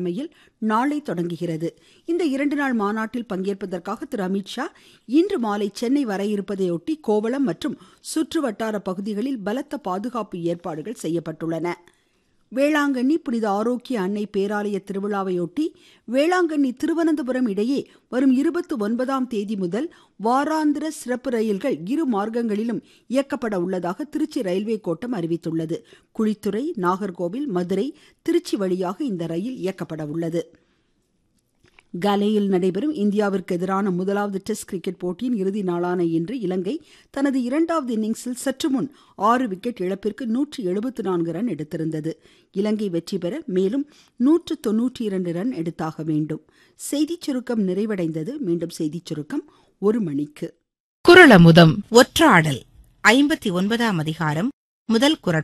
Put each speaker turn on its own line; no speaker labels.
தலைமையில் நாளை தொடங்குகிறது இந்த இரண்டு நாள் மாநாட்டில் பங்கேற்பதற்காக திரு அமித்ஷா இன்று மாலை சென்னை வர இருப்பதையொட்டி கோவளம் மற்றும் சுற்றுவட்டார பகுதிகளில் பலத்த பாதுகாப்பு ஏற்பாடுகள் செய்யப்பட்டுள்ளன வேளாங்கண்ணி புனித ஆரோக்கிய அன்னை பேராலய திருவிழாவையொட்டி வேளாங்கண்ணி திருவனந்தபுரம் இடையே வரும் இருபத்தி ஒன்பதாம் தேதி முதல் வாராந்திர சிறப்பு ரயில்கள் இரு மார்க்கங்களிலும் இயக்கப்பட உள்ளதாக திருச்சி ரயில்வே கோட்டம் அறிவித்துள்ளது குழித்துறை நாகர்கோவில் மதுரை திருச்சி வழியாக இந்த ரயில் இயக்கப்பட உள்ளது கலேயில் நடைபெறும் இந்தியாவிற்கு எதிரான முதலாவது டெஸ்ட் கிரிக்கெட் போட்டியின் இறுதி நாளான இன்று இலங்கை தனது இரண்டாவது இன்னிங்ஸில் சற்று முன் ஆறு விக்கெட் இழப்பிற்கு நூற்றி எழுபத்து நான்கு ரன் எடுத்திருந்தது இலங்கை வெற்றி பெற மேலும் நூற்று தொன்னூற்றி இரண்டு ரன் எடுத்தாக வேண்டும் செய்திச் சுருக்கம் நிறைவடைந்தது மீண்டும் செய்திச் சுருக்கம் ஒரு மணிக்கு
குரலமுதம்
ஒற்றாடல் ஐம்பத்தி ஒன்பதாம் அதிகாரம் முதல் குரட்பா